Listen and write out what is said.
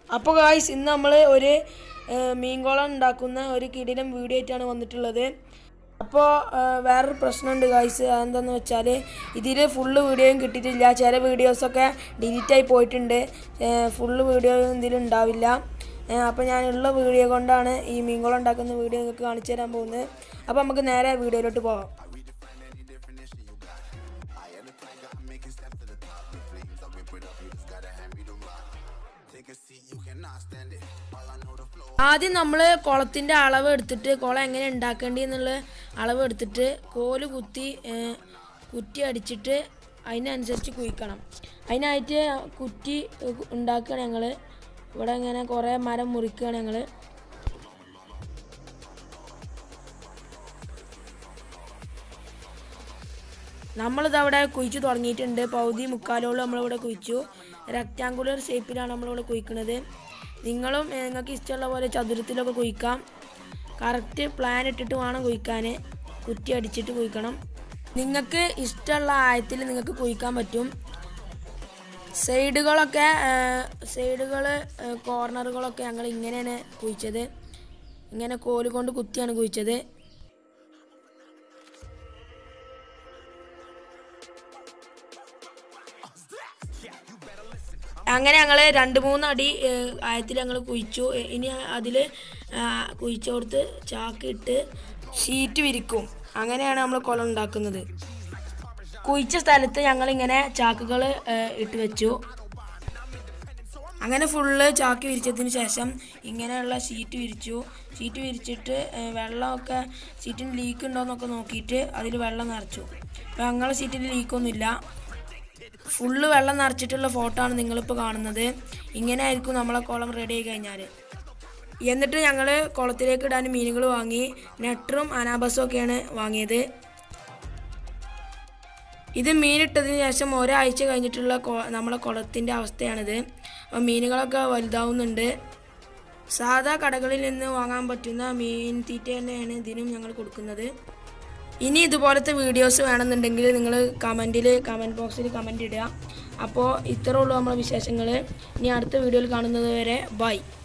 അപ്പോൾ ഗായ്സ് ഇന്ന് നമ്മൾ ഒരു ഏഹ്, മീൻകുളം ഉണ്ടാക്കുന്ന ഒരു കിടിലം വീഡിയോ ആയിട്ടാണ് വന്നിട്ടുള്ളത് അപ്പോൾ വേറൊരു പ്രശ്നമുണ്ട് ഗായ്സ് അതെന്താണെന്ന് വെച്ചാൽ ഇതിൽ ഫുള്ള് വീഡിയോയും കിട്ടിയിട്ടില്ല ചില വീഡിയോസൊക്കെ ഡിലീറ്റ് ആയി പോയിട്ടുണ്ട് ഫുള്ള് വീഡിയോ ഇതിൽ ഉണ്ടാവില്ല അപ്പോൾ ഞാനുള്ള വീഡിയോ കൊണ്ടാണ് ഈ മീൻകുളം ഉണ്ടാക്കുന്ന വീഡിയോ നിങ്ങൾക്ക് കാണിച്ചു തരാൻ പോകുന്നത് അപ്പോൾ നമുക്ക് നേരെ വീഡിയോയിലോട്ട് പോകാം ആദ്യം നമ്മൾ കുളത്തിൻ്റെ അളവ് എടുത്തിട്ട് കുളം എങ്ങനെ ഉണ്ടാക്കേണ്ടി എന്നുള്ള അളവ് എടുത്തിട്ട് കോല് കുത്തി ഏഹ്, കുറ്റി അടിച്ചിട്ട് അതിനനുസരിച്ച് കുഴിക്കണം അതിനായിട്ട് കുറ്റി ഉണ്ടാക്കുകയാണ് ഞങ്ങൾ ഇവിടെ ഇങ്ങനെ കുറേ മരം മുറിക്കുകയാണ് ഞങ്ങൾ നമ്മളിത് അവിടെ കുഴിച്ചു തുടങ്ങിയിട്ടുണ്ട് പൗതി മുക്കാലോളം നമ്മളിവിടെ കുഴിച്ചു റെക്റ്റാങ്കുലർ ഷേപ്പിലാണ് നമ്മളിവിടെ കുഴിക്കുന്നത് നിങ്ങളും ഏഹ്, നിങ്ങൾക്ക് ഇഷ്ടമുള്ള പോലെ ചതുരത്തിലൊക്കെ കുഴിക്കാം കറക്റ്റ് പ്ലാൻ ഇട്ടിട്ട് വേണം കുഴിക്കാൻ കുറ്റി അടിച്ചിട്ട് കുഴിക്കണം നിങ്ങൾക്ക് ഇഷ്ടമുള്ള ആയത്തിൽ നിങ്ങൾക്ക് കുഴിക്കാൻ പറ്റും സൈഡുകളൊക്കെ സൈഡുകൾ കോർണറുകളൊക്കെ ഞങ്ങൾ ഇങ്ങനെയാണ് കുഴിച്ചത് ഇങ്ങനെ കോല് കൊണ്ട് കുത്തിയാണ് കുഴിച്ചത് അങ്ങനെ ഞങ്ങൾ രണ്ട് മൂന്ന് അടി ആയത്തിൽ ഞങ്ങൾ കുഴിച്ചു ഏ, ഇനി അതിൽ കുഴിച്ച കൊടുത്ത് ചാക്ക് ഇട്ട് ഷീറ്റ് വിരിക്കും അങ്ങനെയാണ് നമ്മൾ കുളം ഉണ്ടാക്കുന്നത് കുഴിച്ച സ്ഥലത്ത് ഞങ്ങളിങ്ങനെ ചാക്കുകൾ ഇട്ട് വെച്ചു അങ്ങനെ ഫുള്ള് ചാക്ക് വിരിച്ചതിന് ശേഷം ഇങ്ങനെയുള്ള ഷീറ്റ് വിരിച്ചു ഷീറ്റ് വിരിച്ചിട്ട് ഏ, വെള്ളമൊക്കെ ഷീറ്റിന് ലീക്ക് ഉണ്ടോയെന്നൊക്കെ നോക്കിയിട്ട് അതിൽ വെള്ളം നിറച്ചു അപ്പോൾ ഞങ്ങളെ ഷീറ്റിൽ ലീക്കൊന്നുമില്ല ഫുള്ള് വെള്ളം നിറച്ചിട്ടുള്ള ഫോട്ടോ ആണ് നിങ്ങളിപ്പോൾ കാണുന്നത് ഇങ്ങനെ ആയിരിക്കും നമ്മളെ കുളം റെഡി ആയി കഴിഞ്ഞാൽ എന്നിട്ട് ഞങ്ങൾ കുളത്തിലേക്ക് ഇടാൻ മീനുകൾ വാങ്ങി നെട്ടറും അനാബസും ഒക്കെയാണ് വാങ്ങിയത് ഇത് മീനിട്ടതിന് ശേഷം ഒരാഴ്ച കഴിഞ്ഞിട്ടുള്ള കൊ- നമ്മളെ കുളത്തിൻ്റെ അവസ്ഥയാണിത് അപ്പോൾ മീനുകളൊക്കെ വലുതാവുന്നുണ്ട് സാധാ കടകളിൽ നിന്ന് വാങ്ങാൻ പറ്റുന്ന മീൻ തീറ്റ തന്നെയാണ് ഇതിനും ഞങ്ങൾ കൊടുക്കുന്നത് ഇനി ഇതുപോലത്തെ വീഡിയോസ് വേണമെന്നുണ്ടെങ്കിൽ നിങ്ങൾ കമൻറ്റിൽ കമൻറ്റ് ബോക്സിൽ കമൻറ്റ് ഇടുക അപ്പോൾ ഇത്രേ ഉള്ളൂ നമ്മളെ വിശേഷങ്ങൾ ഇനി അടുത്ത വീഡിയോയിൽ കാണുന്നത് വരെ ബൈ